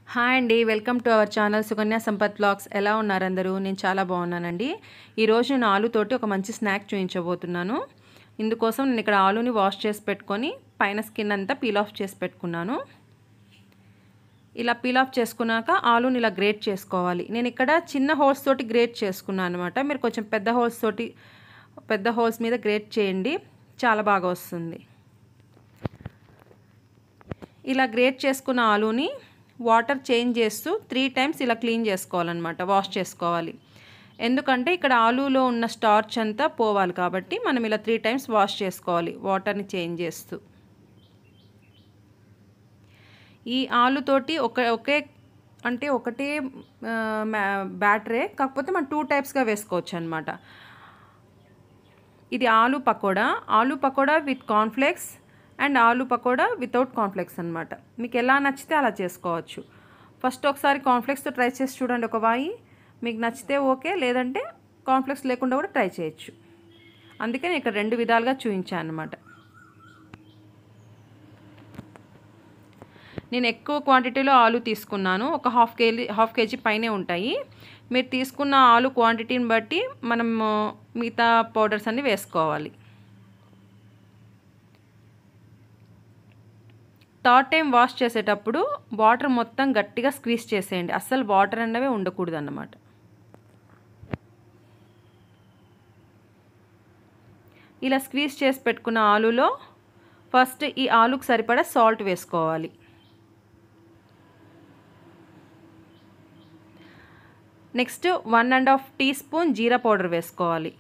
hi అండి welcome to our channel Sukanya Sampath blogs ఎలా ఉన్నారు అందరూ నేను చాలా బాగున్నానండి ఈరోజు నేను ఆలుతోటి ఒక మంచి స్నాక్ చూపించబోతున్నాను ఇందుకోసం నేను ఇక్కడ ఆలుని వాష్ చేసి పెట్టుకొని పైన స్కిన్ అంతా పీల్ ఆఫ్ చేసి పెట్టుకున్నాను ఇలా పీల్ ఆఫ్ చేసుకున్నాక ఆలుని ఇలా గ్రేట్ చేసుకోవాలి నేను ఇక్కడ చిన్న హోల్స్ తోటి గ్రేట్ చేసుకున్నాను అనమాట మీరు కొంచెం పెద్ద హోల్స్ తోటి పెద్ద హోల్స్ మీద గ్రేట్ చేయండి చాలా బాగా వస్తుంది ఇలా గ్రేట్ చేసుకున్న ఆలుని వాటర్ చేంజ్ చేస్తూ త్రీ టైమ్స్ ఇలా క్లీన్ చేసుకోవాలన్నమాట వాష్ చేసుకోవాలి ఎందుకంటే ఇక్కడ ఆలూలో ఉన్న స్టార్చ్ అంతా పోవాలి కాబట్టి మనం ఇలా త్రీ టైమ్స్ వాష్ చేసుకోవాలి వాటర్ని చేంజ్ చేస్తూ ఈ ఆలుతోటి ఒక ఒకే అంటే ఒకటే బ్యాటరే కాకపోతే మనం టూ టైప్స్గా వేసుకోవచ్చు అనమాట ఇది ఆలు పకోడా ఆలు పకోడా విత్ కార్న్ఫ్లేక్స్ అండ్ ఆలు పకోడా వితౌట్ కాన్ఫ్లెక్స్ అనమాట మీకు ఎలా నచ్చితే అలా చేసుకోవచ్చు ఫస్ట్ ఒకసారి కాన్ఫ్లెక్స్తో ట్రై చేసి చూడండి ఒక వాయి మీకు నచ్చితే ఓకే లేదంటే కాన్ఫ్లెక్స్ లేకుండా కూడా ట్రై చేయొచ్చు అందుకే నేను ఇక్కడ రెండు విధాలుగా చూపించాను అనమాట నేను ఎక్కువ క్వాంటిటీలో ఆలు తీసుకున్నాను ఒక హాఫ్ కేజీ హాఫ్ కేజీ పైనే ఉంటాయి మీరు తీసుకున్న ఆలు క్వాంటిటీని బట్టి మనం మిగతా పౌడర్స్ అన్నీ వేసుకోవాలి థర్డ్ టైం వాష్ చేసేటప్పుడు వాటర్ మొత్తం గట్టిగా స్క్వీజ్ చేసేయండి అస్సలు వాటర్ అన్నవే ఉండకూడదు అన్నమాట ఇలా స్క్వీజ్ చేసి పెట్టుకున్న ఆలులో ఫస్ట్ ఈ ఆలుకు సరిపడా సాల్ట్ వేసుకోవాలి next one and half teaspoon jeera powder వేసుకోవాలి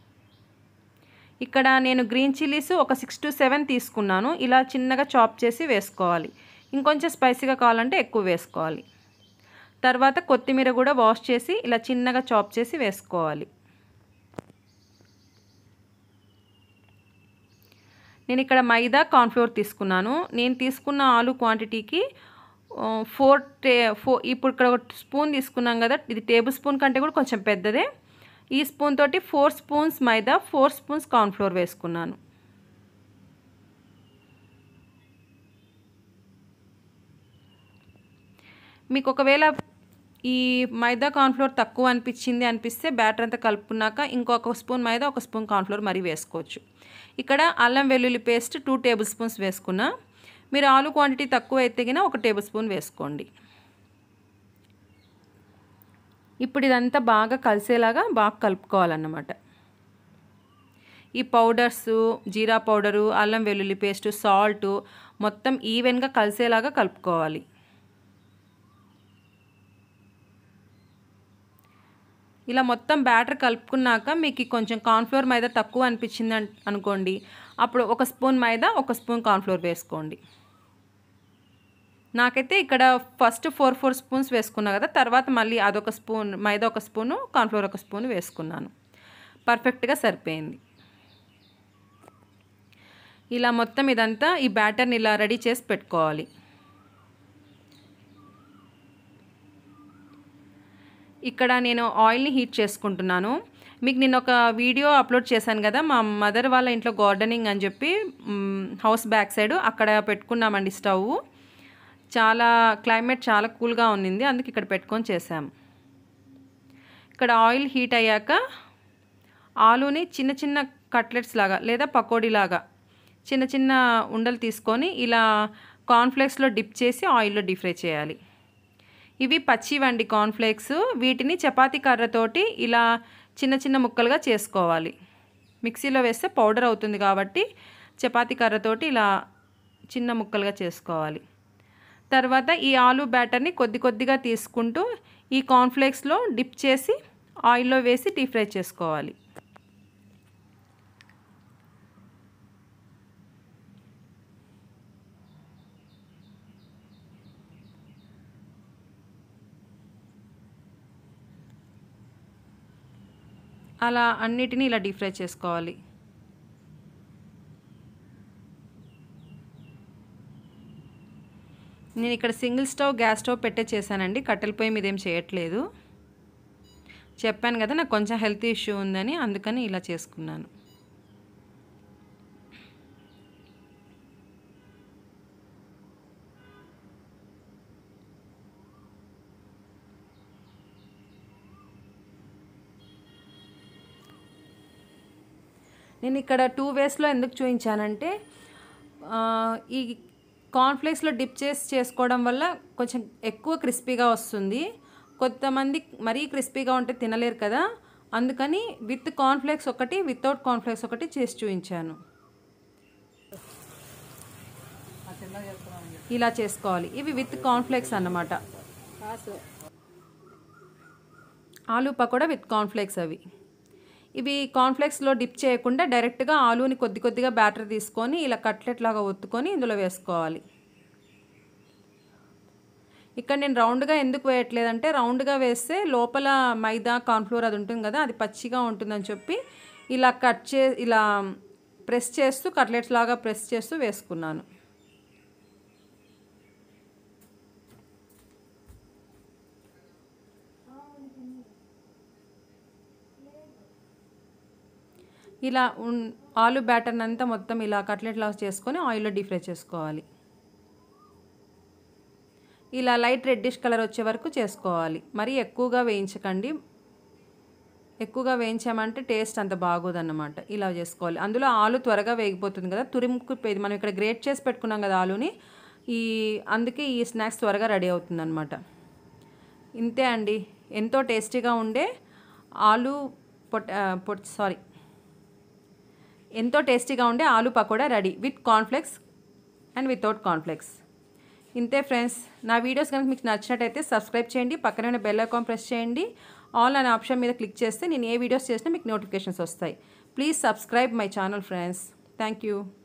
ఇక్కడ నేను గ్రీన్ చిల్లీస్ ఒక సిక్స్ టు సెవెన్ తీసుకున్నాను ఇలా చిన్నగా చాప్ చేసి వేసుకోవాలి ఇంకొంచెం స్పైసీగా కావాలంటే ఎక్కువ వేసుకోవాలి తర్వాత కొత్తిమీర కూడా వాష్ చేసి ఇలా చిన్నగా చాప్ చేసి వేసుకోవాలి నేను ఇక్కడ మైదా కార్న్ఫ్లోర్ తీసుకున్నాను నేను తీసుకున్న ఆలు క్వాంటిటీకి ఫోర్ టే ఫోర్ ఇప్పుడు ఇక్కడ ఒక స్పూన్ తీసుకున్నాం కదా ఇది టేబుల్ స్పూన్ కంటే కూడా కొంచెం పెద్దదే ఈ స్పూన్ తోటి four spoons maida four spoons cornflour వేసుకున్నాను మీకు ఒకవేళ ఈ మైదా కార్న్ఫ్లోర్ తక్కువ అనిపించింది అనిపిస్తే బ్యాటర్ అంతా కలుపుకున్నాక ఇంకొక స్పూన్ మైదా ఒక స్పూన్ కార్న్ఫ్లోర్ మరీ వేసుకోవచ్చు ఇక్కడ అల్లం వెల్లుల్లి పేస్ట్ టూ టేబుల్ స్పూన్స్ వేసుకున్నా మీరు ఆలు క్వాంటిటీ తక్కువ అయితే కినా ఒక టేబుల్ స్పూన్ వేసుకోండి ఇప్పుడు ఇదంతా బాగా కలిసేలాగా బాగా కలుపుకోవాలన్నమాట ఈ పౌడర్స్ జీరా పౌడరు అల్లం వెల్లుల్లి పేస్ట్ సాల్ట్ మొత్తం ఈవెన్గా కలిసేలాగా కలుపుకోవాలి ఇలా మొత్తం బ్యాటర్ కలుపుకున్నాక మీకు కొంచెం కార్న్ఫ్లోర్ మైదా తక్కువ అనిపించింది అనుకోండి అప్పుడు ఒక స్పూన్ మైదా ఒక స్పూన్ కార్న్ఫ్లోర్ వేసుకోండి నాకైతే ఇక్కడ ఫస్ట్ ఫోర్ ఫోర్ స్పూన్స్ వేసుకున్నా కదా తర్వాత మళ్ళీ అదొక స్పూన్ మైదా ఒక స్పూను కార్న్ఫ్లోర్ ఒక స్పూన్ వేసుకున్నాను పర్ఫెక్ట్గా సరిపోయింది ఇలా మొత్తం ఇదంతా ఈ బ్యాటర్ని ఇలా రెడీ చేసి పెట్టుకోవాలి ఇక్కడ నేను ఆయిల్ని హీట్ చేసుకుంటున్నాను మీకు నేను ఒక వీడియో అప్లోడ్ చేశాను కదా మా మదర్ వాళ్ళ ఇంట్లో గార్డెనింగ్ అని చెప్పి హౌస్ బ్యాక్ సైడ్ అక్కడ పెట్టుకున్నామండి స్టవ్ చాలా క్లైమేట్ చాలా కూల్గా ఉన్నింది అందుకే ఇక్కడ పెట్టుకొని చేసాము ఇక్కడ ఆయిల్ హీట్ అయ్యాక ఆలుని చిన్న చిన్న కట్లెట్స్ లాగా లేదా పకోడీ లాగా చిన్న చిన్న ఉండలు తీసుకొని ఇలా కార్న్ఫ్లేక్స్లో డిప్ చేసి ఆయిల్లో డీప్ ఫ్రై చేయాలి ఇవి పచ్చివండి కార్న్ఫ్లేక్స్ వీటిని చపాతీ కర్రతోటి ఇలా చిన్న చిన్న ముక్కలుగా చేసుకోవాలి మిక్సీలో వేస్తే పౌడర్ అవుతుంది కాబట్టి చపాతీ కర్రతోటి ఇలా చిన్న ముక్కలుగా చేసుకోవాలి తర్వాత ఈ ఆలు బ్యాటర్ని కొద్ది కొద్దిగా తీసుకుంటూ ఈ కార్న్ఫ్లేక్స్లో డిప్ చేసి ఆయిల్లో వేసి డీప్ ఫ్రై చేసుకోవాలి అలా అన్నిటినీ ఇలా డీప్ ఫ్రై చేసుకోవాలి నేను ఇక్కడ సింగిల్ స్టవ్ గ్యాస్ స్టవ్ పెట్టే చేశానండి కట్టెల పొయ్యి మీద ఏం చేయట్లేదు చెప్పాను కదా నాకు కొంచెం హెల్త్ ఇష్యూ ఉందని అందుకని ఇలా చేసుకున్నాను నేను ఇక్కడ టూ వేస్లో ఎందుకు చూపించానంటే ఆ, ఈ కార్న్ఫ్లేక్స్లో డిప్ చేసి చేసుకోవడం వల్ల కొంచెం ఎక్కువ క్రిస్పీగా వస్తుంది కొంతమంది మరీ క్రిస్పీగా ఉంటే తినలేరు కదా అందుకని విత్ కార్న్ఫ్లేక్స్ ఒకటి వితౌట్ కార్న్ఫ్లేక్స్ ఒకటి చేసి చూపించాను ఇలా చేసుకోవాలి ఇవి విత్ కార్న్ఫ్లేక్స్ అన్నమాట ఆలూ పకోడా విత్ కార్న్ఫ్లేక్స్ అవి ఇవి కార్న్ఫ్లేక్స్లో డిప్ చేయకుండా డైరెక్ట్గా ఆలూని కొద్ది కొద్దిగా బ్యాటర్ తీసుకొని ఇలా కట్లెట్ లాగా ఒత్తుకొని ఇందులో వేసుకోవాలి ఇక్కడ నేను రౌండ్గా ఎందుకు వేయట్లేదంటే రౌండ్గా వేస్తే లోపల మైదా కార్న్ఫ్లోర్ అది ఉంటుంది కదా అది పచ్చిగా ఉంటుందని చెప్పి ఇలా కట్ చే ఇలా ప్రెస్ చేస్తూ కట్లెట్స్ లాగా ప్రెస్ చేస్తూ వేసుకున్నాను ఇలా ఉన్ ఆలు బ్యాటర్ని అంతా మొత్తం ఇలా కట్లెట్ లాగా చేసుకొని ఆయిల్లో డీప్ ఫ్రై చేసుకోవాలి ఇలా లైట్ రెడ్డిష్ కలర్ వచ్చే వరకు చేసుకోవాలి మరీ ఎక్కువగా వేయించకండి ఎక్కువగా వేయించామంటే టేస్ట్ అంత బాగోదన్నమాట ఇలా చేసుకోవాలి అందులో ఆలు త్వరగా వేగిపోతుంది కదా తురిముకు ఇది మనం ఇక్కడ గ్రేట్ చేసి పెట్టుకున్నాం కదా ఆలుని ఈ అందుకే ఈ స్నాక్స్ త్వరగా రెడీ అవుతుంది అనమాట ఇంతే అండి ఎంతో టేస్టీగా ఉండే ఆలు పొట్ పొట్ సారీ ఎంతో టేస్టీగా ఉండే aloo pakoda ready with cornflakes and without cornflakes ఇంతే ఫ్రెండ్స్ నా వీడియోస్ కనుక మీకు నచ్చినట్టయితే సబ్స్క్రైబ్ చేయండి పక్కనే ఉన్న బెల్ ఐకాన్ ప్రెస్ చేయండి ఆల్ అనే ఆప్షన్ మీద క్లిక్ చేస్తే నేను ఏ వీడియోస్ చేసినా మీకు నోటిఫికేషన్స్ వస్తాయి please subscribe my channel friends thank you